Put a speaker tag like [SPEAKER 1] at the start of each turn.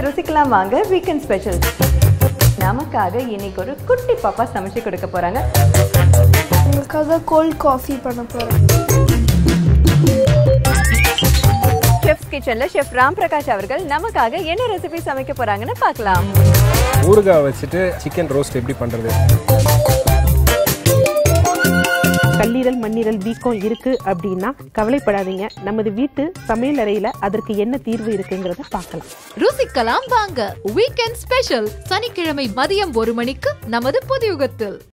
[SPEAKER 1] ருசிக்கலாம் வாங்க weekend special நமக்காக இன்னைக்கு ஒரு குட்டி பாப்பா சமைச்சு கொடுக்க போறாங்க
[SPEAKER 2] உங்களுக்காக கோல்ட் காஃபி பண்ண போகிறேன்
[SPEAKER 1] ஷெஃப்ஸ் கிச்சன்ல ஷெஃப் ராம் பிரகாஷ் அவர்கள் நமக்காக என்ன ரெசிபி சமைக்க போறாங்கன்னு பார்க்கலாம்
[SPEAKER 3] ஊறுகாய் வச்சுட்டு சிக்கன் ரோஸ்ட் எப்படி பண்ணுறது
[SPEAKER 4] கல்லீரல் மண்ணீரல் வீக்கம் இருக்கு அப்படின்னா கவலைப்படாதீங்க நமது வீட்டு சமையல் அறையில அதற்கு என்ன தீர்வு இருக்குங்கிறத பார்க்கலாம்
[SPEAKER 5] ருசிக்கலாம் வாங்க வீக்கெண்ட் ஸ்பெஷல் சனிக்கிழமை மதியம் ஒரு மணிக்கு நமது புதியுகத்தில்